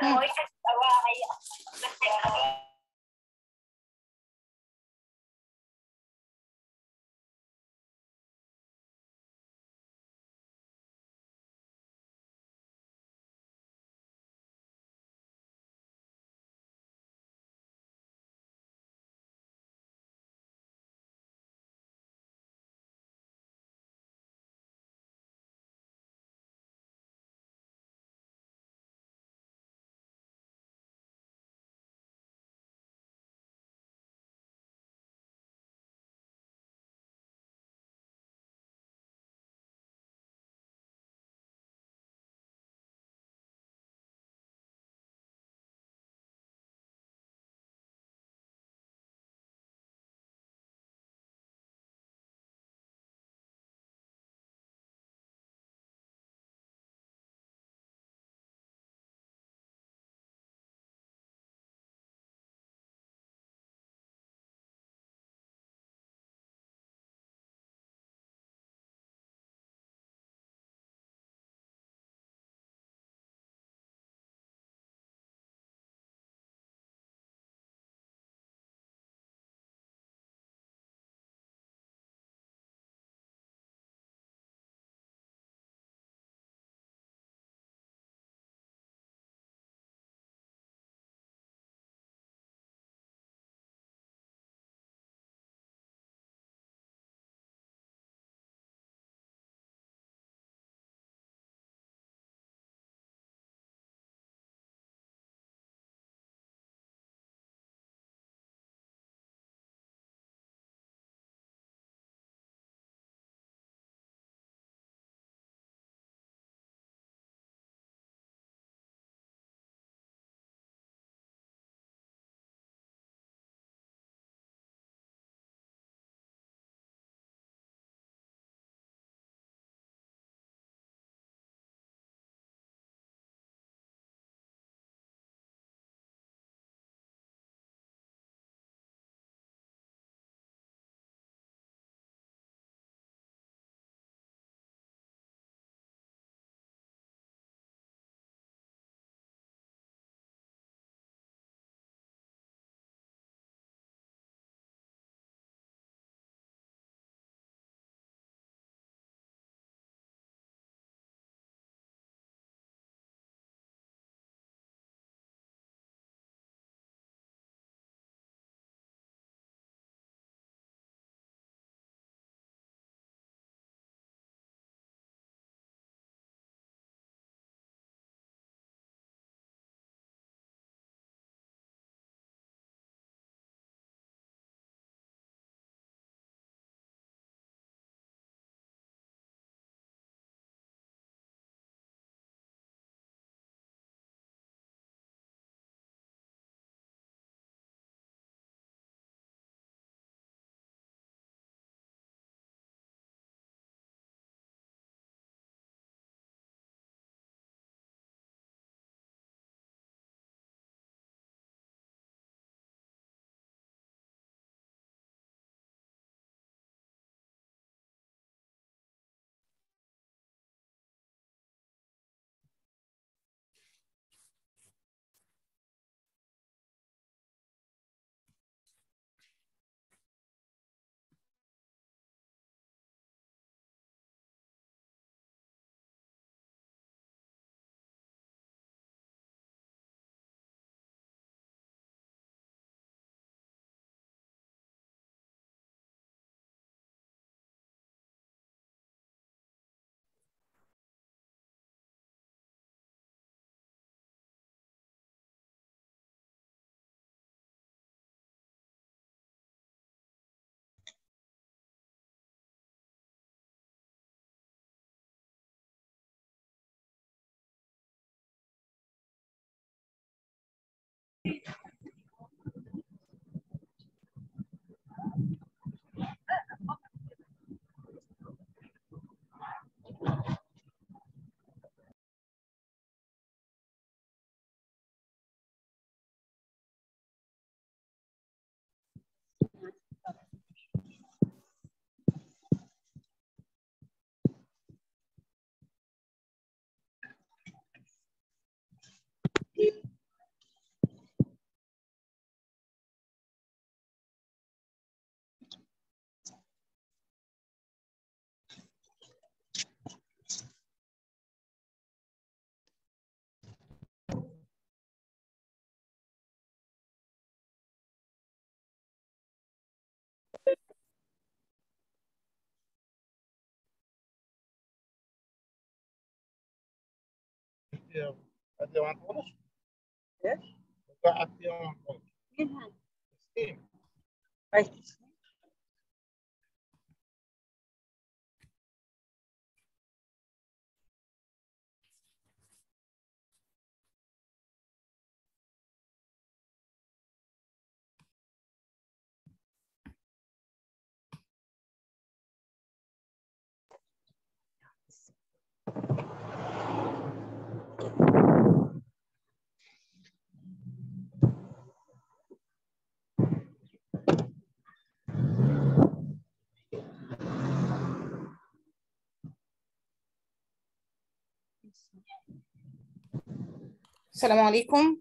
Hoy ay هذه ما عندهمش ايش؟ قاعد فيها ما عندهمش مين هذا؟ تسليم كويس السلام عليكم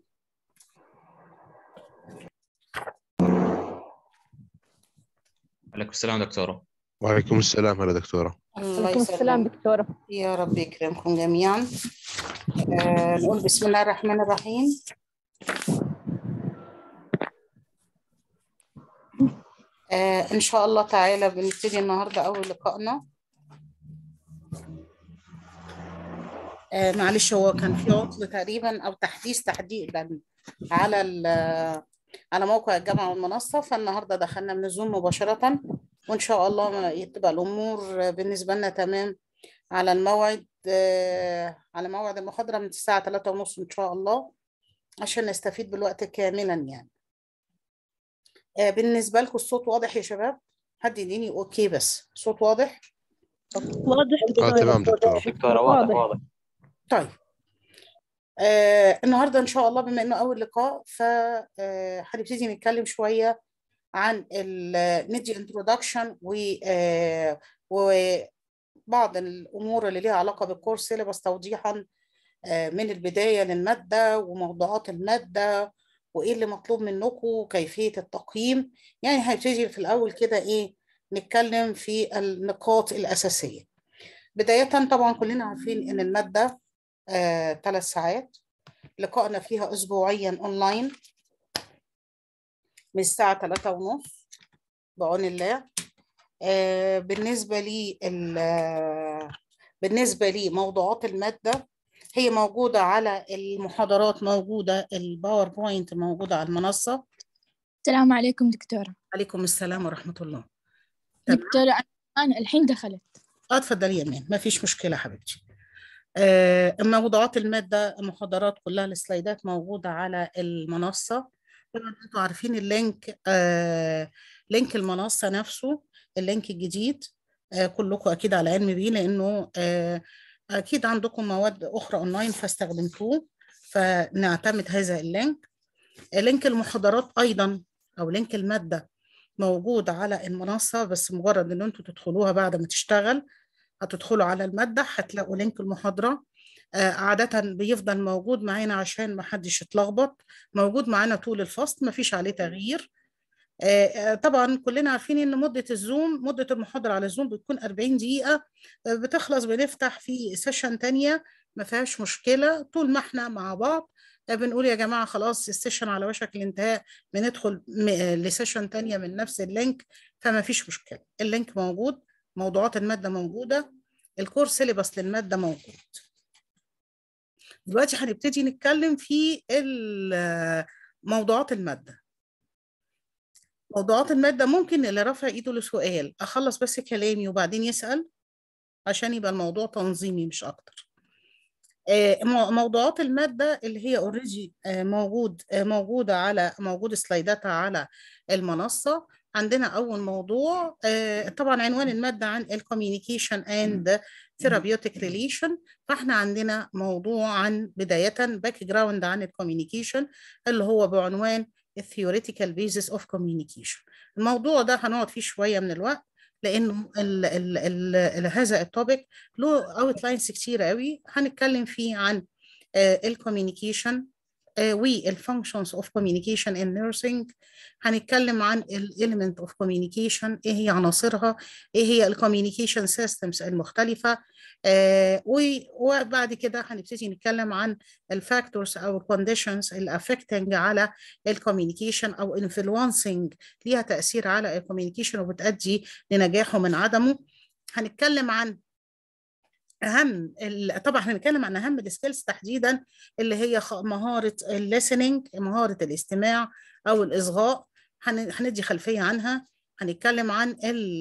عليكم السلام دكتورة وعليكم السلام هلا دكتورة الله عليكم السلام يسلمك دكتورة يا رب يكرمكم جميعا آه نقول بسم الله الرحمن الرحيم آه إن شاء الله تعالى بنبتدي النهاردة أول لقائنا آه معلش هو كان في عطل تقريبا أو تحديث تحديدا على ال- على موقع الجامعة والمنصة فالنهاردة دخلنا من الزوم مباشرة وإن شاء الله ما- تبقى الأمور بالنسبة لنا تمام على الموعد آه، على موعد المحاضرة من الساعة 3 ونص إن شاء الله عشان نستفيد بالوقت كاملا يعني آه، بالنسبة لكم الصوت واضح يا شباب حد يديني أوكي بس صوت واضح واضح اه تمام دكتورة دكتورة واضح واضح. واضح طيب آه النهارده ان شاء الله بما انه اول لقاء فهنبتدي نتكلم شويه عن الميديا انترودكشن و آه وبعض الامور اللي ليها علاقه بالكورس سيلبس توضيحا آه من البدايه للماده وموضوعات الماده وايه اللي مطلوب منكم وكيفيه التقييم يعني هنبتدي في الاول كده ايه نتكلم في النقاط الاساسيه بدايه طبعا كلنا عارفين ان الماده ثلاث ساعات لقائنا فيها أسبوعيا أونلاين من الساعة ثلاثة ونص بعون الله آه، بالنسبة لي ال- بالنسبة لي موضوعات المادة هي موجودة على المحاضرات موجودة الباوربوينت موجودة على المنصة السلام عليكم دكتورة عليكم السلام ورحمة الله تمام. دكتورة أنا الحين دخلت اه اتفضلي يا مان ما فيش مشكلة حبيبتي آه، موضوعات المادة المحاضرات كلها السلايدات موجودة على المنصة طبعا انتوا عارفين اللينك آه، لينك المنصة نفسه اللينك الجديد آه، كلكم أكيد على علم بيه لأنه آه، أكيد عندكم مواد أخرى أونلاين فاستخدمتوه فنعتمد هذا اللينك لينك المحاضرات أيضا أو لينك المادة موجود على المنصة بس مجرد إن أنتوا تدخلوها بعد ما تشتغل هتدخلوا على المادة هتلاقوا لينك المحاضرة آه، عادة بيفضل موجود معانا عشان ما حدش يتلخبط موجود معانا طول الفصل ما فيش عليه تغيير آه، آه، طبعا كلنا عارفين ان مدة الزوم مدة المحاضرة على الزوم بتكون 40 دقيقة آه، بتخلص بنفتح في سيشن تانية ما فيهاش مشكلة طول ما احنا مع بعض آه، بنقول يا جماعة خلاص السيشن على وشك الانتهاء بندخل م- آه، لسيشن تانية من نفس اللينك فما فيش مشكلة اللينك موجود موضوعات المادة موجودة الكورس سيلبس للمادة موجود دلوقتي هنبتدي نتكلم في ال- موضوعات المادة موضوعات المادة ممكن اللي رافع ايده لسؤال اخلص بس كلامي وبعدين يسأل عشان يبقى الموضوع تنظيمي مش اكتر آه، مو- موضوعات المادة اللي هي اوريدي موجود آه، موجودة على موجود سلايداتها على المنصة عندنا أول موضوع آه، طبعا عنوان المادة عن الكوميونيكيشن اند ثيرابيوتيك ريليشن فاحنا عندنا موضوع عن بداية باك جراوند عن الكوميونيكيشن اللي هو بعنوان الثيوريتيكال بيزس اوف كوميونيكيشن الموضوع ده هنقعد فيه شوية من الوقت لانه ال ال ال ال هذا التوبيك له اوتلاينز كتير قوي هنتكلم فيه عن الكوميونيكيشن والفانكشنز اوف كوميونيكيشن ان نيرسينج هنتكلم عن الاليمنت اوف كوميونيكيشن ايه هي عناصرها ايه هي الكوميونيكيشن سيستمز المختلفه آه، و- وبعد كده هنبتدي نتكلم عن الفاكتورز او الكونديشنز اللي افكتنج على الكوميونيكيشن او انفلونسنج ليها تاثير على الكوميونيكيشن وبتؤدي لنجاحه من عدمه هنتكلم عن اهم ال- طبعا هنتكلم عن اهم السكيلز تحديدا اللي هي خ- مهاره الليسننج مهاره الاستماع او الاصغاء هن- هندي خلفيه عنها هنتكلم عن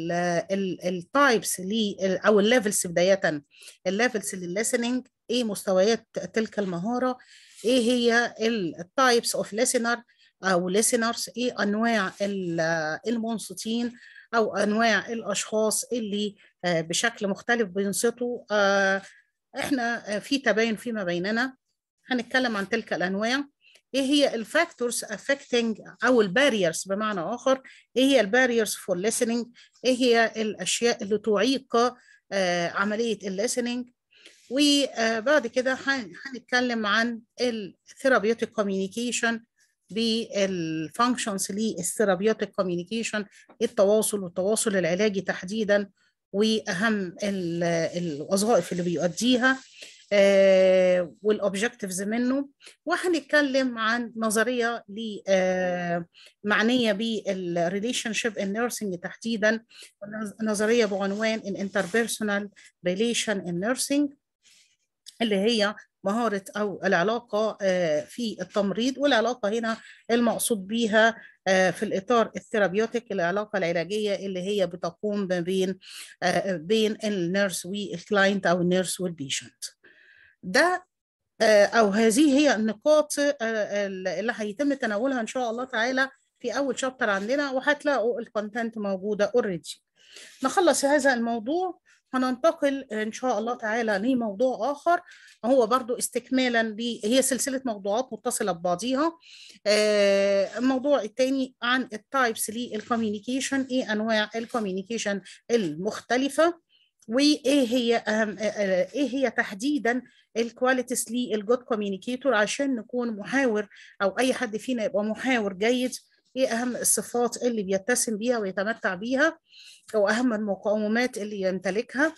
التايبس او الليفلز بدايه الليفلز للليسننج ايه مستويات تلك المهاره ايه هي التايبس اوف listener او listeners ايه انواع ال- المنصتين او انواع الاشخاص اللي آه، بشكل مختلف بينصتوا آه، احنا آه، في تباين فيما بيننا هنتكلم عن تلك الانواع ايه هي الفاكتورز affecting او الباريرز بمعنى اخر ايه هي الباريرز فور listening ايه هي الاشياء اللي تعيق آه، عمليه الليسننج وبعد كده هن- هنتكلم عن الثيرابيوتيك كوميونيكيشن بالفانكشنز للثيرابيوتيك كوميونيكيشن التواصل والتواصل العلاجي تحديدا واهم ال- الوظائف اللي بيؤديها آه، والاوبجكتيفز منه وهنتكلم عن نظريه ل آه، معنيه بالريليشن شيب ان نيرسينج تحديدا نظريه بعنوان الانتربيرسونال ريليشن ان نيرسينج اللي هي مهارة أو العلاقة آه، في التمريض والعلاقة هنا المقصود بيها آه، في الإطار الثيرابيوتيك العلاقة العلاجية اللي هي بتقوم ما بين آه، بين النيرس والكلاينت أو النيرس والبيشنت ده آه، أو هذه هي النقاط آه، اللي هيتم تناولها إن شاء الله تعالى في أول شابتر عندنا وهتلاقوا الكونتنت موجودة اوريدي نخلص هذا الموضوع هننتقل إن شاء الله تعالى لموضوع آخر هو برضو استكمالا ل هي سلسلة موضوعات متصلة ببعضيها آه، الموضوع الثاني عن التايبس للكوميونيكيشن ايه انواع الكوميونيكيشن المختلفة وايه هي اهم آه، آه، ايه هي تحديدا الكواليتيز للجود كوميونيكيتور عشان نكون محاور او اي حد فينا يبقى محاور جيد ايه اهم الصفات اللي بيتسم بيها ويتمتع بيها او اهم المقومات اللي يمتلكها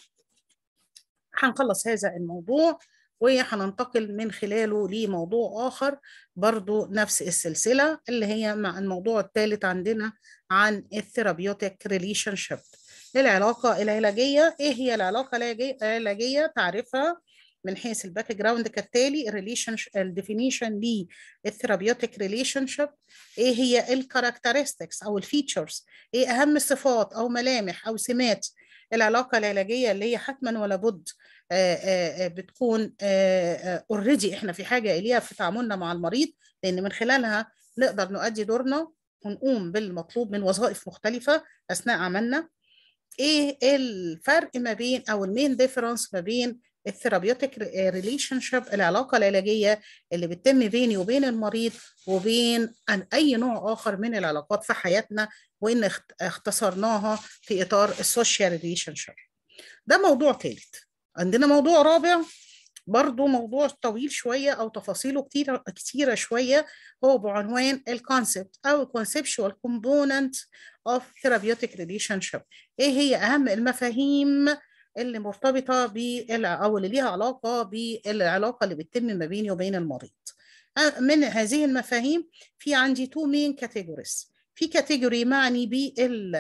هنخلص هذا الموضوع وهننتقل من خلاله لموضوع آخر برضو نفس السلسلة اللي هي مع الموضوع الثالث عندنا عن الثيرابيوتيك ريليشن شيب العلاقة العلاجية إيه هي العلاقة العلاجية العلاجية تعرفها من حيث الباك جراوند كالتالي الريليشن الديفينيشن للثيرابيوتيك ريليشن شيب ايه هي الكاركترستكس او الفيتشرز ايه اهم الصفات او ملامح او سمات العلاقه العلاجيه اللي هي حتما ولا بد آه، آه، آه، بتكون اوريدي احنا في حاجه اليها في تعاملنا مع المريض لان من خلالها نقدر نؤدي دورنا ونقوم بالمطلوب من وظائف مختلفه اثناء عملنا ايه الفرق ما بين او المين ديفرنس ما بين الثيرابيوتيك ريليشن شيب العلاقه العلاجيه اللي بتتم بيني وبين المريض وبين أن اي نوع اخر من العلاقات في حياتنا وان اخت- اختصرناها في اطار السوشيال ريليشن شيب ده موضوع ثالث عندنا موضوع رابع برضو موضوع طويل شوية أو تفاصيله كتيرة كتيرة شوية هو بعنوان الكونسبت أو conceptual component of therapeutic relationship إيه هي أهم المفاهيم اللي مرتبطة بال أو اللي ليها علاقة بالعلاقة اللي بتتم ما بيني وبين المريض أه، من هذه المفاهيم في عندي two main categories في كاتيجوري معني بال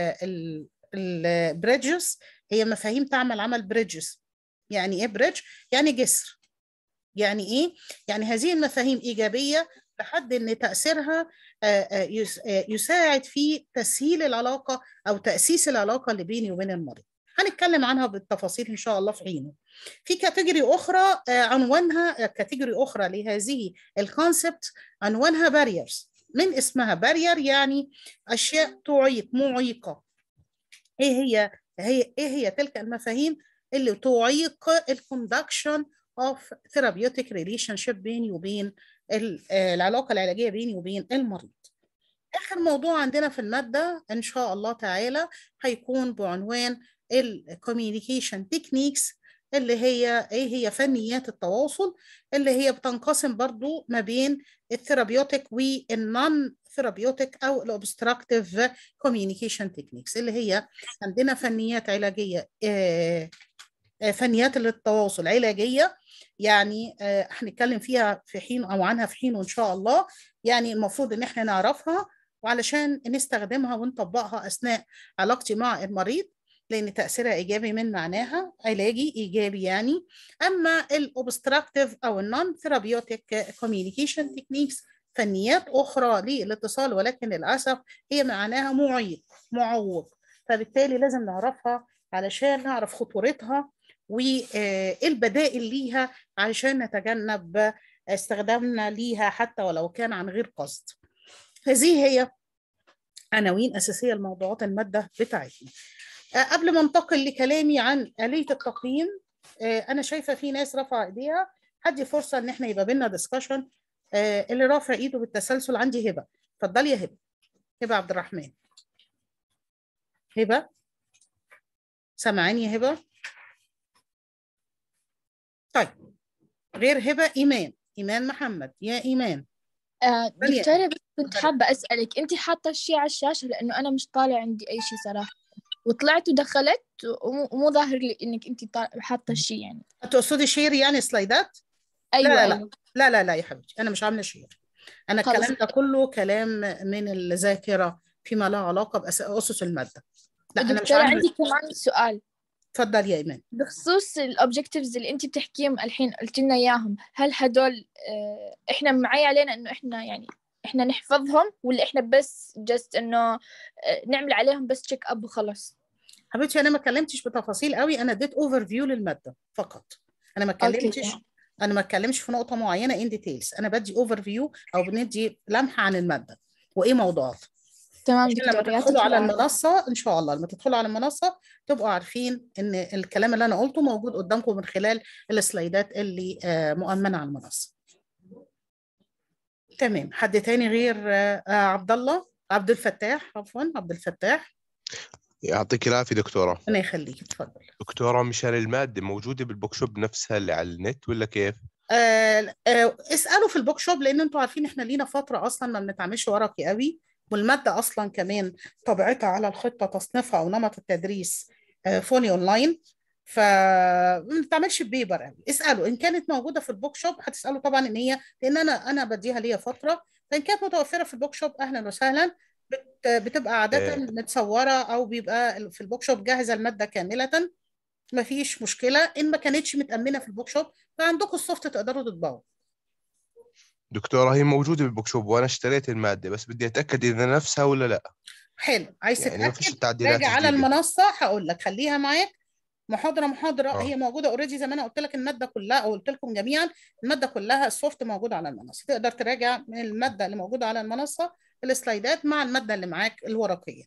البريدجز هي مفاهيم تعمل عمل بريدجز يعني ايه بريدج يعني جسر يعني ايه يعني هذه المفاهيم ايجابيه لحد ان تاثيرها آه، آه، يس- آه، يساعد في تسهيل العلاقه او تاسيس العلاقه اللي بيني وبين المريض هنتكلم عنها بالتفاصيل ان شاء الله في حينه في كاتيجوري اخرى آه، عنوانها آه، كاتيجوري اخرى لهذه الكونسبت عنوانها باريرز من اسمها بارير يعني اشياء تعيق معيقه ايه هي هي ايه هي تلك المفاهيم اللي تعيق الكوندكشن اوف ثيرابيوتيك ريليشن شيب بيني وبين ال- آه، العلاقه العلاجيه بيني وبين المريض اخر موضوع عندنا في الماده ان شاء الله تعالى هيكون بعنوان الكوميونيكيشن تكنيكس اللي هي ايه هي فنيات التواصل اللي هي بتنقسم برضو ما بين الثيرابيوتيك والنون ثيرابيوتيك او الاوبستراكتيف كوميونيكيشن تكنيكس اللي هي عندنا فنيات علاجيه آه، آه، فنيات للتواصل علاجيه يعني آه، هنتكلم فيها في حين او عنها في حين ان شاء الله يعني المفروض ان احنا نعرفها وعلشان نستخدمها ونطبقها اثناء علاقتي مع المريض لان تاثيرها ايجابي من معناها علاجي ايجابي يعني اما الاوبستراكتيف او النون ثيرابيوتيك كوميونيكيشن تكنيكس فنيات اخرى للاتصال ولكن للاسف هي معناها معيق معوق فبالتالي لازم نعرفها علشان نعرف خطورتها وايه البدائل ليها علشان نتجنب استخدامنا ليها حتى ولو كان عن غير قصد هذه هي عناوين أساسية لموضوعات المادة بتاعتنا آه، قبل ما انتقل لكلامي عن آلية التقييم آه، أنا شايفة في ناس رفع إيديها هدي فرصة إن إحنا يبقى بينا ديسكشن اللي رافع إيده بالتسلسل عندي هبة اتفضلي يا هبة هبة عبد الرحمن هبة سامعاني يا هبة طيب غير هبة إيمان إيمان محمد يا إيمان آه ثانية. دكتورة بس كنت ثانية. حابة أسألك أنت حاطة الشيء على الشاشة لأنه أنا مش طالع عندي أي شيء صراحة وطلعت ودخلت ومو ومو ظاهر لي إنك أنت طا- حاطة الشيء يعني تقصدي شير يعني سلايدات أيوة لا، لا. أيوة لا لا لا يا حبيبتي انا مش عامله شير انا خلاص. الكلام ده كله كلام من الذاكره فيما له علاقه باسس الماده لا انا مش دكتورة عامله عندي كمان سؤال اتفضل يا ايمان بخصوص الأوبجكتيفز اللي أنت بتحكيهم الحين قلت لنا إياهم هل هدول آه إحنا معي علينا إنه إحنا يعني إحنا نحفظهم ولا إحنا بس جست إنه آه نعمل عليهم بس تشيك أب وخلاص حبيبتي انا ما اتكلمتش بتفاصيل قوي انا اديت اوفر فيو للماده فقط انا ما أوكي، اتكلمتش تمام. انا ما اتكلمش في نقطه معينه ان ديتيلز انا بدي اوفر فيو او بندي لمحه عن الماده وايه موضوعاتها تمام عشان لما دكتور يعطيك تدخلوا على العافية. المنصه ان شاء الله لما تدخلوا على المنصه تبقوا عارفين ان الكلام اللي انا قلته موجود قدامكم من خلال السلايدات اللي آه، مؤمنه على المنصه تمام حد تاني غير آه، آه، عبد الله عبد الفتاح عفوا عبد الفتاح يعطيك العافية دكتورة ربنا يخليك اتفضل دكتورة مشان المادة موجودة بالبوك شوب نفسها اللي على النت ولا كيف؟ آه آه اسالوا في البوك شوب لان انتوا عارفين احنا لينا فتره اصلا ما بنتعاملش ورقي قوي والماده اصلا كمان طبيعتها على الخطه تصنيفها او نمط التدريس آه فولي اونلاين فما بنتعملش ببيبر قوي اسالوا ان كانت موجوده في البوك شوب هتسالوا طبعا ان هي لان انا انا بديها ليا فتره فان كانت متوفره في البوك شوب اهلا وسهلا بت- بتبقى عاده آه. متصوره او بيبقى في البوك شوب جاهزه الماده كامله ما فيش مشكله ان ما كانتش متامنه في البوك شوب فعندكم السوفت تقدروا تطبعوا دكتورة هي موجودة بالبوك شوب وأنا اشتريت المادة بس بدي أتأكد إذا نفسها ولا لا حلو عايز يعني ما فيش تتاكد تعديلات راجع على جديدة. المنصه هقول لك خليها معاك محاضره محاضره آه. هي موجوده اوريدي زي ما انا قلت لك الماده كلها او قلت لكم جميعا الماده كلها السوفت موجود على المنصه تقدر تراجع من الماده اللي موجوده على المنصه السلايدات مع الماده اللي معاك الورقيه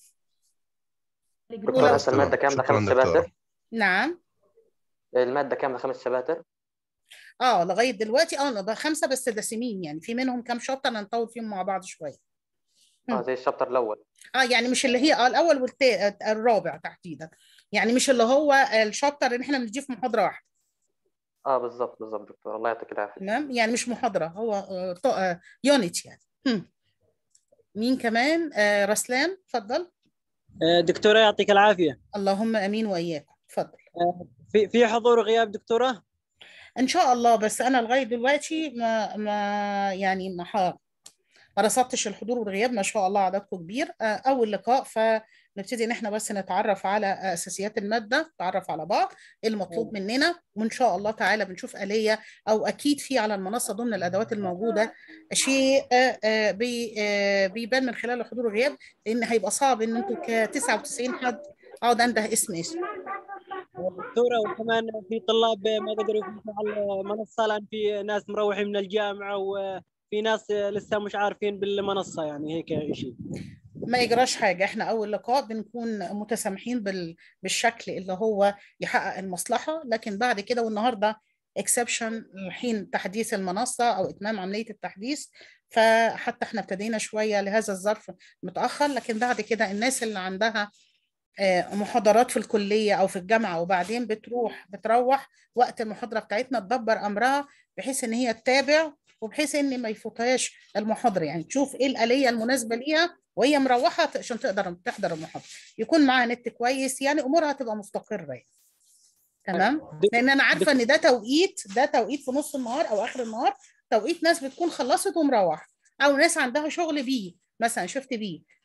دكتور ولو- هسه المادة كاملة شكراً خمس دكتورة. شباتر نعم المادة كاملة خمس شباتر اه لغايه دلوقتي اه بقى خمسه بس دسمين يعني في منهم كام شابتر هنطول فيهم مع بعض شويه اه زي الشابتر الأول اه يعني مش اللي هي اه الاول والتالت الرابع تحديدا يعني مش اللي هو الشابتر اللي احنا بنديه في محاضره واحده اه بالضبط بالضبط دكتور الله يعطيك العافية تمام يعني مش محاضره هو آه، ط- آه، يونت يعني هم. مين كمان آه رسلان اتفضل دكتورة يعطيك العافية اللهم امين واياكم اتفضل في في حضور وغياب دكتورة ان شاء الله بس انا لغايه دلوقتي ما ما يعني ما ح- ما رصدتش الحضور والغياب ما شاء الله عددكم كبير آه، اول لقاء فنبتدي ان احنا بس نتعرف على اساسيات الماده نتعرف على بعض إيه المطلوب مننا وان شاء الله تعالى بنشوف آلية او اكيد في على المنصه ضمن الادوات الموجوده شيء آه، آه، بي- آه، بيبان من خلال الحضور والغياب لان هيبقى صعب ان انتوا ك 99 حد اقعد انده اسم اسم دكتورة وكمان في طلاب ما قدروا يفوتوا على المنصة الآن في ناس مروحين من الجامعة وفي ناس لسه مش عارفين بالمنصة يعني هيك شيء ما يجراش حاجة احنا أول لقاء بنكون متسامحين بال... بالشكل اللي هو يحقق المصلحة لكن بعد كده والنهاردة اكسبشن حين تحديث المنصة أو إتمام عملية التحديث فحتى احنا ابتدينا شوية لهذا الظرف متأخر لكن بعد كده الناس اللي عندها آه، محاضرات في الكلية أو في الجامعة وبعدين بتروح بتروح وقت المحاضرة بتاعتنا تدبر أمرها بحيث إن هي تتابع وبحيث إن ما يفوتهاش المحاضرة يعني تشوف إيه الآلية المناسبة ليها وهي مروحة عشان تقدر تحضر المحاضرة يكون معاها نت كويس يعني أمورها تبقى مستقرة يعني. تمام لأن أنا عارفة إن ده توقيت ده توقيت في نص النهار أو آخر النهار توقيت ناس بتكون خلصت ومروحة أو ناس عندها شغل بيه مثلا شفت بيه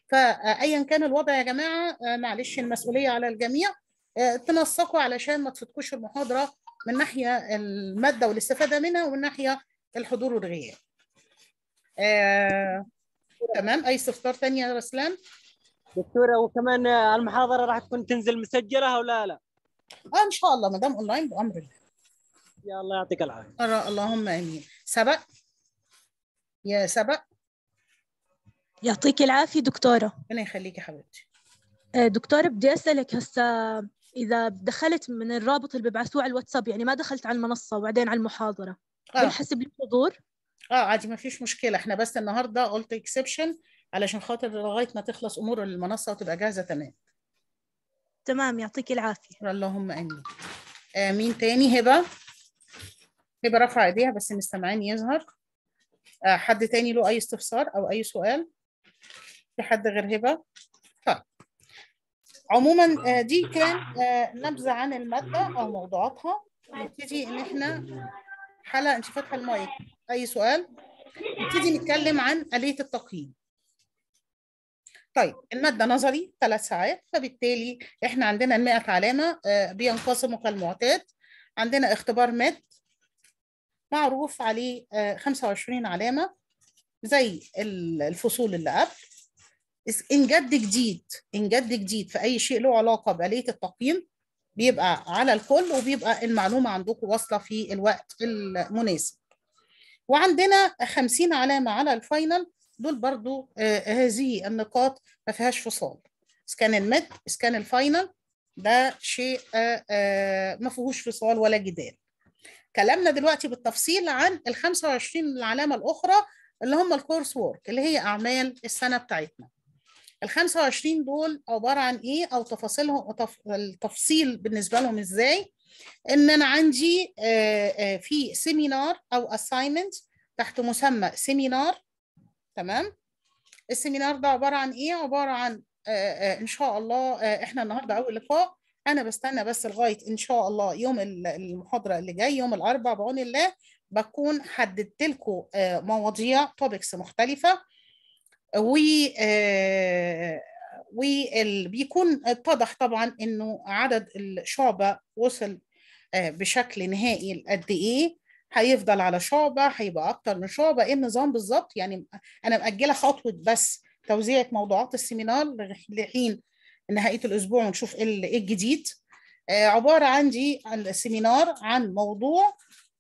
فايا كان الوضع يا جماعه آه، معلش المسؤوليه على الجميع آه، تنسقوا علشان ما تفوتكوش المحاضره من ناحيه الماده والاستفاده منها ومن ناحيه الحضور والغياب آه، تمام اي استفسار تاني يا رسلان دكتوره وكمان المحاضره راح تكون تنزل مسجله او لا لا اه ان شاء الله ما دام اونلاين بامر الله يا الله يعطيك العافيه أرى اللهم امين سبق يا سبق يعطيك العافية دكتورة ربنا يخليك يا حبيبتي آه، دكتورة بدي أسألك هسا إذا دخلت من الرابط اللي ببعثوه على الواتساب يعني ما دخلت على المنصة وبعدين على المحاضرة اه بنحسب لي حضور اه عادي ما فيش مشكله احنا بس النهارده قلت اكسبشن علشان خاطر لغايه ما تخلص امور المنصه وتبقى جاهزه تمام تمام يعطيك العافية اللهم امين آه مين تاني هبه هبه رفع ايديها بس مستمعين يظهر آه حد تاني له اي استفسار او اي سؤال في حد غير هبه طيب عموما آه دي كان آه نبذه عن الماده او موضوعاتها نبتدي ان احنا حلقه انت فاتحه المايك اي سؤال نبتدي نتكلم عن آلية التقييم طيب المادة نظري ثلاث ساعات فبالتالي احنا عندنا ال 100 علامة آه، بينقسموا كالمعتاد عندنا اختبار مات معروف عليه آه، 25 علامة زي ال- الفصول اللي قبل إس- إن جد جديد إن جد جديد في أي شيء له علاقة بآلية التقييم بيبقى على الكل وبيبقى المعلومة عندكم واصلة في الوقت المناسب وعندنا 50 علامة على الفاينل دول برضو آه، هذه النقاط ما فيهاش فصال اسكان الميد اسكان الفاينل ده شيء آه، آه، ما فيهوش فصال ولا جدال كلامنا دلوقتي بالتفصيل عن ال 25 العلامة الأخرى اللي هم الكورس وورك اللي هي أعمال السنة بتاعتنا ال 25 دول عبارة عن إيه أو تفاصيلهم تف- التفصيل بالنسبة لهم إزاي إن أنا عندي آه، آه، في سيمينار أو assignment تحت مسمى سيمينار تمام السيمينار ده عبارة عن إيه عبارة عن آه، آه، إن شاء الله آه، إحنا النهاردة أول لقاء أنا بستنى بس لغاية إن شاء الله يوم ال- المحاضرة اللي جاي يوم الأربعاء بعون الله بكون حددت لكم آه، مواضيع توبكس مختلفة و آه، وبيكون اتضح طبعا انه عدد الشعبة وصل آه، بشكل نهائي قد ايه هيفضل على شعبة هيبقى اكتر من شعبة ايه النظام بالظبط يعني انا مأجلة خطوة بس توزيع موضوعات السيمينار لغ- لحين نهاية الاسبوع ونشوف ايه ال- إيه الجديد آه، عبارة عندي عن السيمينار عن موضوع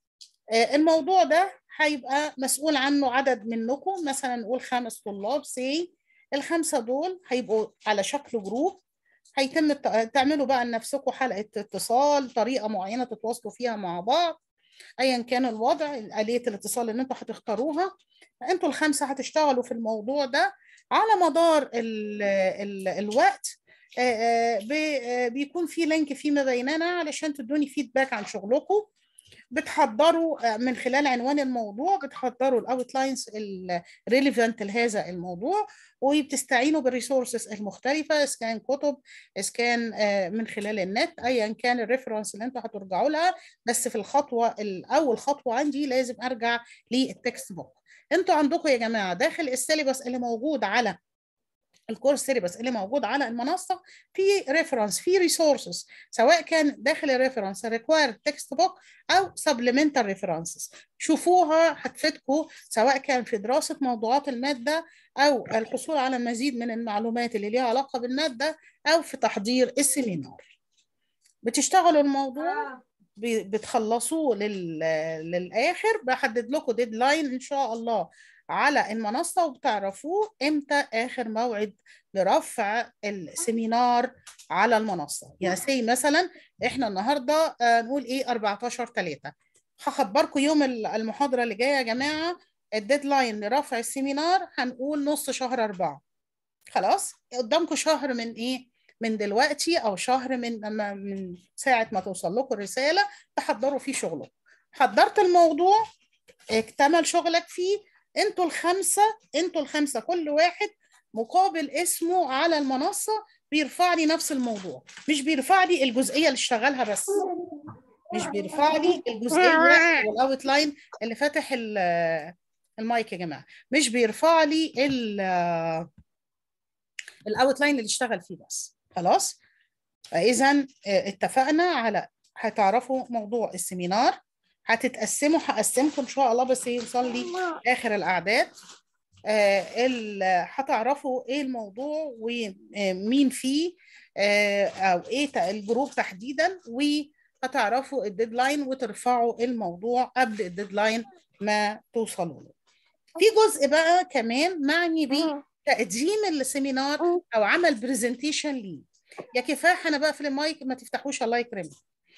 آه، الموضوع ده هيبقى مسؤول عنه عدد منكم مثلا نقول خمس طلاب سي الخمسة دول هيبقوا على شكل جروب هيتم الت- تعملوا بقى لنفسكم حلقة اتصال طريقة معينة تتواصلوا فيها مع بعض ايا كان الوضع آلية الاتصال اللي انتوا هتختاروها انتوا الخمسة هتشتغلوا في الموضوع ده على مدار ال ال الوقت آه، آه، بي- آه، بيكون في لينك فيما بيننا علشان تدوني فيدباك عن شغلكم بتحضروا آه، من خلال عنوان الموضوع بتحضروا الاوتلاينز الريليفنت لهذا الموضوع وبتستعينوا بالريسورسز المختلفه اذا كان كتب اذا كان آه، من خلال النت ايا كان الريفرنس اللي انتوا هترجعوا لها بس في الخطوه الاول خطوه عندي لازم ارجع للتكست بوك انتوا عندكم يا جماعه داخل السيلبس اللي موجود على الكورس سيلبس اللي موجود على المنصه في ريفرنس في ريسورسز سواء كان داخل الريفرنس ريكوايرد تكست بوك او سبلمنتال ريفرنسز شوفوها هتفيدكم سواء كان في دراسه موضوعات الماده او الحصول على مزيد من المعلومات اللي ليها علاقه بالماده او في تحضير السيمينار بتشتغلوا الموضوع ب- بتخلصوه لل... للاخر بحدد لكم ديدلاين ان شاء الله على المنصه وبتعرفوه امتى اخر موعد لرفع السيمينار على المنصه يعني سي مثلا احنا النهارده آه، نقول ايه 14 3 هخبركم يوم ال- المحاضره اللي جايه يا جماعه الديدلاين لرفع السيمينار هنقول نص شهر أربعة خلاص قدامكم شهر من ايه من دلوقتي او شهر من لما- من ساعه ما توصل لكم الرساله تحضروا فيه شغلكم حضرت الموضوع اكتمل شغلك فيه انتوا الخمسه انتوا الخمسه كل واحد مقابل اسمه على المنصه بيرفع لي نفس الموضوع مش بيرفع لي الجزئيه اللي اشتغلها بس مش بيرفع لي الجزئيه والاوت لاين اللي فاتح ال- المايك يا جماعه مش بيرفع لي ال- الاوتلاين اللي اشتغل فيه بس خلاص فاذا اتفقنا على هتعرفوا موضوع السيمينار هتتقسموا هقسمكم ان شاء الله بس يوصل لي اخر الاعداد آه، ال- هتعرفوا ايه الموضوع ومين فيه آه، او ايه ت- الجروب تحديدا وهتعرفوا الديدلاين وترفعوا الموضوع قبل الديدلاين ما توصلوا له في جزء بقى كمان معني بتقديم السيمينار او عمل برزنتيشن ليه يا كفاح انا بقفل المايك ما تفتحوش الله يكرمك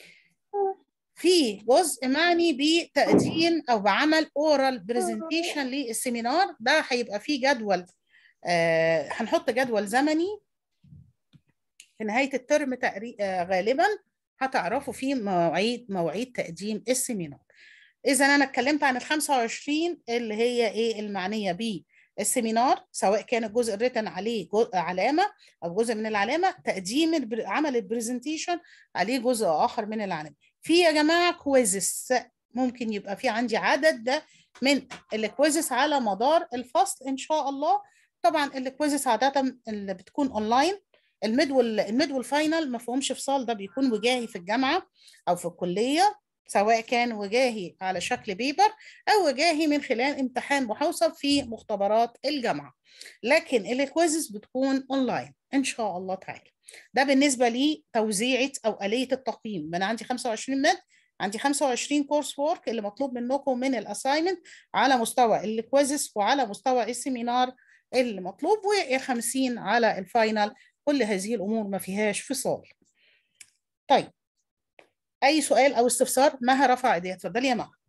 في جزء معني بتقديم او بعمل اورال برزنتيشن للسيمينار ده هيبقى فيه جدول آه هنحط جدول زمني في نهايه الترم تقري... آه غالبا هتعرفوا فيه مواعيد مواعيد تقديم السيمينار اذا انا اتكلمت عن ال 25 اللي هي ايه المعنيه بالسيمينار سواء كان الجزء الريتن عليه جو- علامه او جزء من العلامه تقديم البر... عمل البرزنتيشن عليه جزء اخر من العلامه في يا جماعه كويزز ممكن يبقى في عندي عدد ده من الكويزز على مدار الفصل ان شاء الله طبعا الكويزز عاده اللي بتكون اونلاين الميد وال الميد والفاينل ما فيهمش فصال ده بيكون وجاهي في الجامعه او في الكليه سواء كان وجاهي على شكل بيبر او وجاهي من خلال امتحان محوسب في مختبرات الجامعه لكن الكويزز بتكون اونلاين ان شاء الله تعالى ده بالنسبه لتوزيعه او اليه التقييم انا عندي 25 مد عندي 25 كورس وورك اللي مطلوب منكم من الاساينمنت على مستوى الكويزز وعلى مستوى السيمينار اللي مطلوب و50 على الفاينل كل هذه الامور ما فيهاش فصال طيب اي سؤال او استفسار مها رفع ايديها اتفضلي يا مها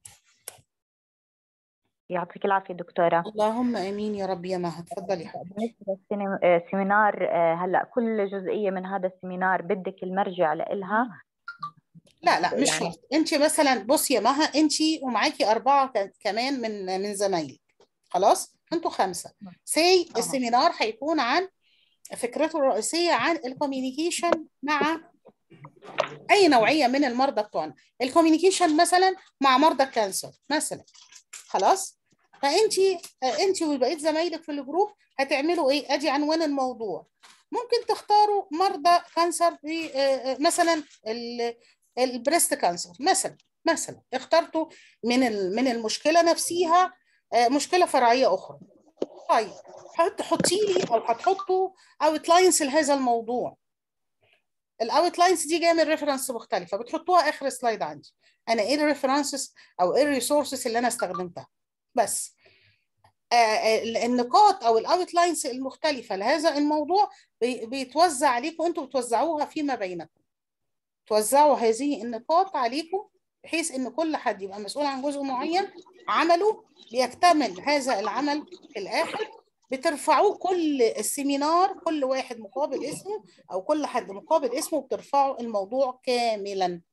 يعطيك العافية دكتورة اللهم امين يا رب يا مها اتفضلي حبيبتي بالنسبة للسيمينار هلا كل جزئية من هذا السيمينار بدك المرجع لإلها لا لا مش يعني- شرط انت مثلا بصي يا مها انت ومعاكي اربعه ك- كمان من من زمايلك خلاص انتوا خمسه سي آه. السيمينار هيكون عن فكرته الرئيسيه عن الكوميونيكيشن مع اي نوعيه من المرضى بتوعنا الكوميونيكيشن مثلا مع مرضى الكانسر مثلا خلاص فانت انت وبقيه زمايلك في الجروب هتعملوا ايه ادي عنوان الموضوع ممكن تختاروا مرضى كانسر في آه، آه، مثلا ال- البريست كانسر مثلا مثلا اخترتوا من ال- من المشكله نفسها آه، مشكله فرعيه اخرى طيب حط حطي لي او هتحطوا اوت لاينز لهذا الموضوع الاوت لاينز دي جايه من ريفرنس مختلفه بتحطوها اخر سلايد عندي انا ايه الريفرنسز او ايه الريسورسز اللي انا استخدمتها بس آه، آه، النقاط او الاوت لاينز المختلفه لهذا الموضوع بي- بيتوزع عليكم انتوا بتوزعوها فيما بينكم توزعوا هذه النقاط عليكم بحيث ان كل حد يبقى مسؤول عن جزء معين عمله بيكتمل هذا العمل في الاخر بترفعوه كل السيمينار كل واحد مقابل اسمه او كل حد مقابل اسمه بترفعوا الموضوع كاملا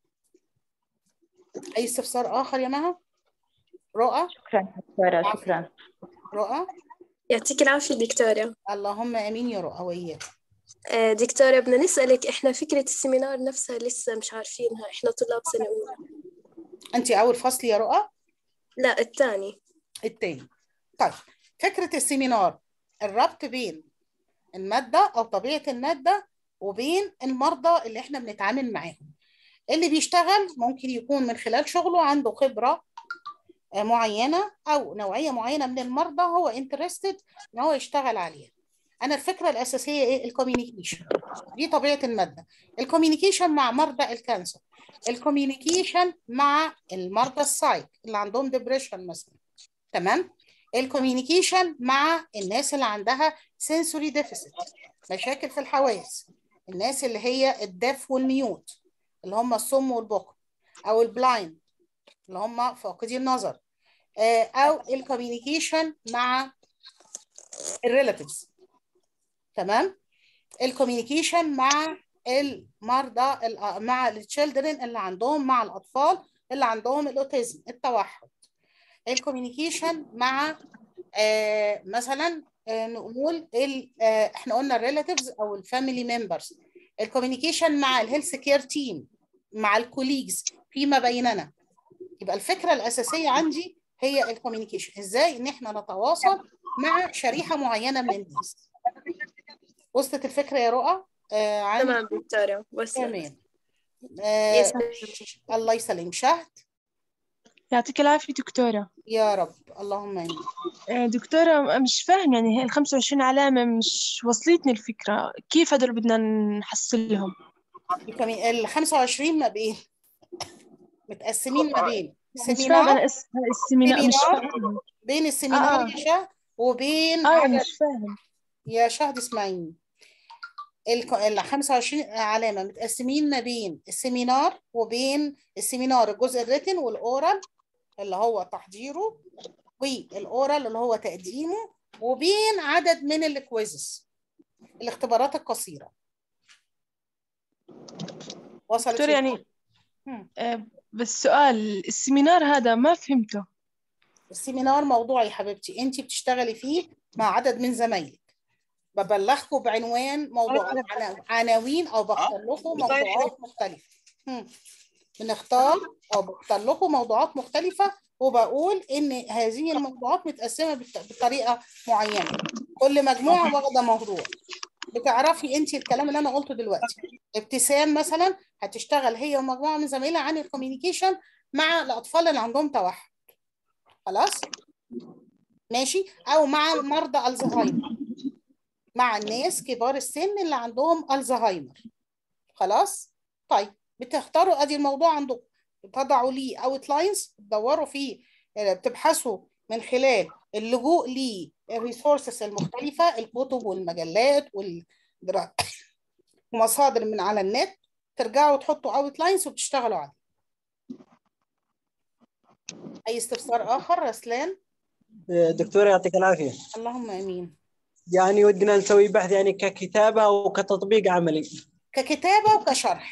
اي استفسار اخر يا مها رؤى شكرا دكتورة شكرا رؤى يعطيك العافية دكتورة اللهم امين يا رؤى وإياك آه، دكتورة بدنا نسألك إحنا فكرة السيمينار نفسها لسه مش عارفينها إحنا طلاب سنة أولى انت اول فصل يا رؤى لا الثاني التاني طيب فكرة السيمينار الربط بين المادة أو طبيعة المادة وبين المرضى اللي احنا بنتعامل معاهم اللي بيشتغل ممكن يكون من خلال شغله عنده خبرة آه، معينة أو نوعية معينة من المرضى هو انترستد إن هو يشتغل عليها أنا الفكرة الأساسية إيه الكوميونيكيشن دي طبيعة المادة الكوميونيكيشن مع مرضى الكانسر الكوميونيكيشن مع المرضى السايك اللي عندهم ديبريشن مثلا تمام الكوميونيكيشن مع الناس اللي عندها sensory deficit مشاكل في الحواس الناس اللي هي الدف والميوت اللي هم الصم والبكم او البلايند اللي هم فاقدي النظر آه، او الكوميونيكيشن مع الريلاتيفز تمام الكوميونيكيشن مع المرضى ال- مع التشيلدرن اللي عندهم مع الاطفال اللي عندهم الاوتيزم التوحد الكوميونيكيشن مع آه مثلا آه نقول ال- آه احنا قلنا الريلاتيفز او الفاميلي ممبرز الكوميونيكيشن مع الهيلث كير تيم مع الكوليجز فيما بيننا يبقى الفكره الاساسيه عندي هي الكوميونيكيشن ازاي ان احنا نتواصل مع شريحه معينه من الناس وصلت الفكرة يا رؤى آه عن تمام دكتورة وصلت تمام آه يسلمك. الله يسلم شهد يعطيك العافية دكتورة يا رب اللهم امين آه، دكتورة مش فاهم يعني هي ال 25 علامة مش وصلتني الفكرة كيف هدول بدنا نحصلهم كمان ال 25 ما بين متقسمين ما بين مش فاهم سيمينار أنا اس- السيمينار مش سيمينار فاهم بين السيمينار آه. يا شهد وبين اه عدد مش فاهم يا شهد اسمعيني الك- ال 25 علامة متقسمين ما بين السيمينار وبين السيمينار الجزء الريتن والأورال اللي هو تحضيره والأورال اللي هو تقديمه وبين عدد من الكويزز الاختبارات القصيرة وصلت دكتور لك؟ يعني مم. آه، بس سؤال السيمينار هذا ما فهمته السيمينار موضوعي يا حبيبتي انت بتشتغلي فيه مع عدد من زمايلك ببلغكم بعنوان موضوع عنا- عناوين او بختار لكم موضوعات مختلفه هم. بنختار او بختار لكم موضوعات مختلفه وبقول ان هذه الموضوعات متقسمه بط- بطريقه معينه كل مجموعه واخده موضوع بتعرفي انت الكلام اللي انا قلته دلوقتي ابتسام مثلا هتشتغل هي ومجموعه من زمايلها عن الكوميونيكيشن مع الاطفال اللي عندهم توحد خلاص ماشي او مع مرضى الزهايمر مع الناس كبار السن اللي عندهم الزهايمر خلاص طيب بتختاروا ادي الموضوع عندكم بتضعوا ليه اوت لاينز تدوروا فيه آه، بتبحثوا من خلال اللجوء للريسورسز المختلفه الكتب والمجلات والدرا- ومصادر من على النت ترجعوا تحطوا اوت لاينز وبتشتغلوا عليه اي استفسار اخر رسلان دكتورة يعطيك العافية اللهم امين يعني ودنا نسوي بحث يعني ككتابة أو كتطبيق عملي ككتابه وكشرح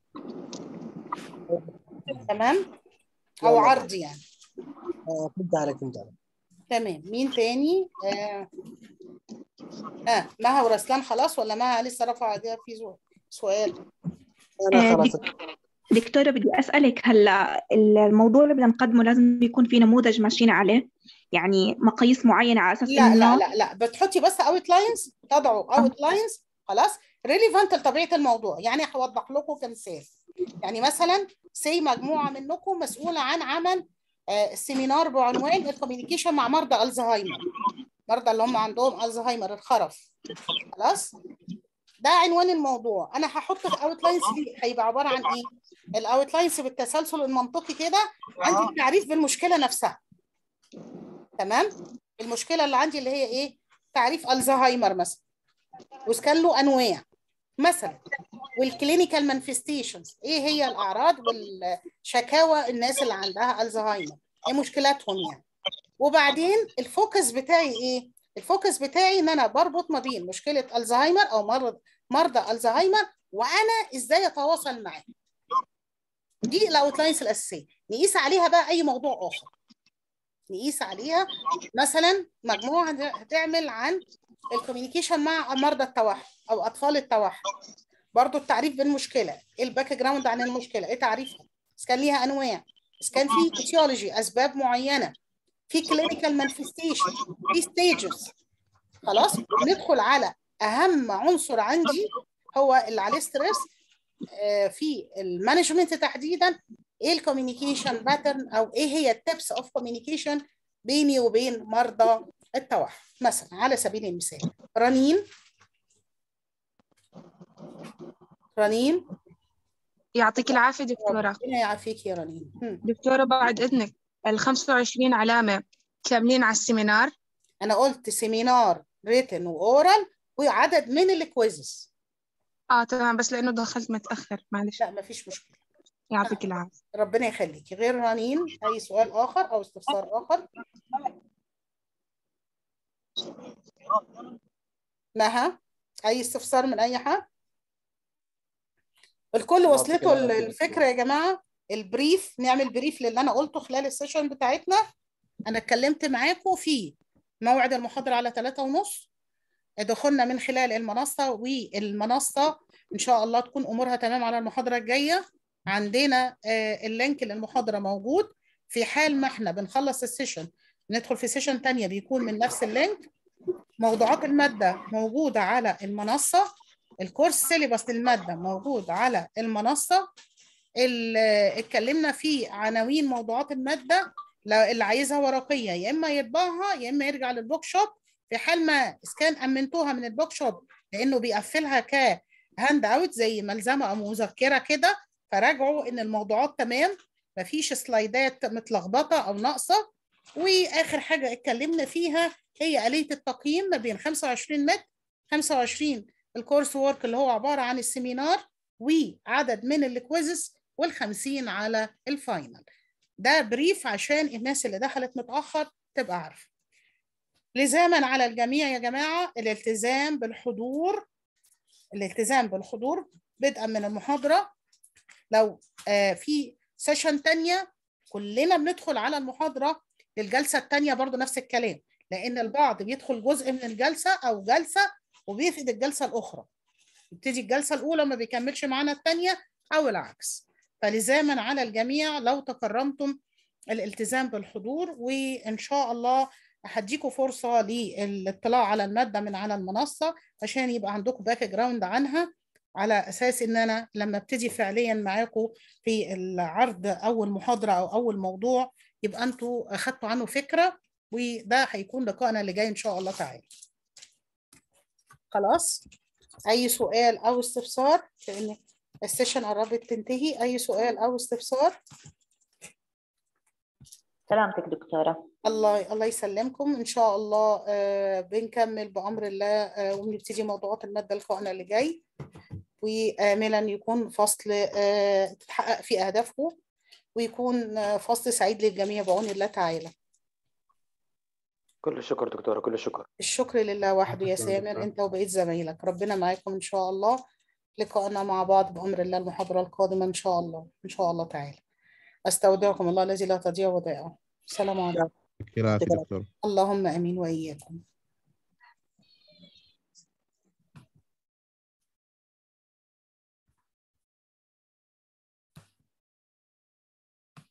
تمام او يلا. عرض يعني آه، فهمت عليك فهمت عليك تمام مين تاني آه. اه مها ورسلان خلاص ولا مها لسه رافعه ايديها في زو- سؤال أنا آه، خلاص دك- دكتورة بدي أسألك هلا الموضوع اللي بدنا نقدمه لازم يكون في نموذج ماشيين عليه يعني مقاييس معينة على أساس لا لا إنه لا لا بتحطي بس اوت لاينز تضعوا اوت لاينز خلاص ريليفانت لطبيعه الموضوع يعني هوضح لكم كمثال يعني مثلا سي مجموعه منكم مسؤوله عن عمل آه، سيمينار بعنوان الكوميونيكيشن مع مرضى الزهايمر مرضى اللي هم عندهم الزهايمر الخرف خلاص ده عنوان الموضوع انا هحط في اوت لاينز هيبقى عباره عن ايه الاوت لاينز بالتسلسل المنطقي كده عندي التعريف بالمشكله نفسها تمام المشكله اللي عندي اللي هي ايه تعريف الزهايمر مثلا وكان له انواع مثلا والكلينيكال مانفستيشنز ايه هي الاعراض والشكاوى الناس اللي عندها الزهايمر ايه مشكلاتهم يعني وبعدين الفوكس بتاعي ايه الفوكس بتاعي ان انا بربط ما بين مشكله الزهايمر او مرض مرضى الزهايمر وانا ازاي اتواصل معاه دي الاوتلاينز الاساسيه نقيس عليها بقى اي موضوع اخر نقيس عليها مثلا مجموعه هت- هتعمل عن الكوميونيكيشن مع مرضى التوحد او اطفال التوحد برضو التعريف بالمشكله ايه الباك جراوند عن المشكله ايه تعريفها اذا كان ليها انواع اذا كان في اتيولوجي اسباب معينه في كلينيكال مانفستيشن في ستيجز خلاص ندخل على اهم عنصر عندي هو اللي عليه ستريس في المانجمنت تحديدا ايه الكوميونيكيشن باترن او ايه هي التبس اوف كوميونيكيشن بيني وبين مرضى التوحد مثلا على سبيل المثال رنين رنين يعطيك العافية دكتورة ربنا يعافيك يا رنين هم. دكتورة بعد إذنك ال 25 علامة كاملين على السيمينار انا قلت سيمينار ريتن واورال وعدد من الكويزز اه تمام بس لأنه دخلت متأخر معلش لا مفيش مشكله يعطيك العافية ربنا يخليكي غير رنين اي سؤال اخر او استفسار اخر مها اي استفسار من اي حد الكل وصلته ال- الفكره يا جماعه البريف نعمل بريف للي انا قلته خلال السيشن بتاعتنا انا اتكلمت معاكم في موعد المحاضره على ثلاثة ونص دخلنا من خلال المنصه والمنصه ان شاء الله تكون امورها تمام على المحاضره الجايه عندنا آه، اللينك للمحاضره موجود في حال ما احنا بنخلص السيشن ندخل في سيشن تانية بيكون من نفس اللينك موضوعات المادة موجودة على المنصة الكورس سيلبس للمادة موجود على المنصة ال- اتكلمنا فيه عناوين موضوعات المادة لو اللي عايزها ورقية يا إما يطبعها يا إما يرجع للبوك شوب في حال ما كان أمنتوها من البوك شوب لأنه بيقفلها كهاند أوت زي ملزمة أو مذكرة كده فراجعوا إن الموضوعات تمام مفيش سلايدات متلخبطة أو ناقصة وآخر حاجة اتكلمنا فيها هي آلية التقييم ما بين 25 متر 25 الكورس وورك اللي هو عبارة عن السيمينار وعدد من الكويزز وال50 على الفاينل ده بريف عشان الناس اللي دخلت متأخر تبقى عارفة لزاما على الجميع يا جماعة الالتزام بالحضور الالتزام بالحضور بدءا من المحاضرة لو آه في سيشن تانية كلنا بندخل على المحاضرة للجلسة التانية برضو نفس الكلام لأن البعض بيدخل جزء من الجلسة أو جلسة وبيفقد الجلسة الأخرى يبتدي الجلسة الأولى ما بيكملش معانا التانية أو العكس فلزاما على الجميع لو تكرمتم الالتزام بالحضور وإن شاء الله هديكوا فرصة للاطلاع على المادة من على المنصة عشان يبقى عندكم باك جراوند عنها على أساس إن أنا لما ابتدي فعليا معاكم في العرض أول محاضرة أو أول موضوع يبقى أنتوا أخدتوا عنه فكرة وده هيكون لقائنا اللي جاي إن شاء الله تعالى خلاص أي سؤال أو استفسار لأن السيشن قربت تنتهي أي سؤال أو استفسار سلامتك دكتورة الله الله يسلمكم ان شاء الله آه بنكمل بامر الله آه ونبتدي موضوعات الماده لقائنا اللي جاي واملا يكون فصل آه تتحقق فيه اهدافكم ويكون آه فصل سعيد للجميع بعون الله تعالى كل الشكر دكتورة كل الشكر الشكر لله وحده يا شكراً سامر دكتورة. انت وبقيت زمايلك ربنا معاكم ان شاء الله لقائنا مع بعض بامر الله المحاضره القادمه ان شاء الله ان شاء الله تعالى استودعكم الله الذي لا تضيع ودائعه السلام عليكم يعطيك العافية دكتور اللهم امين واياكم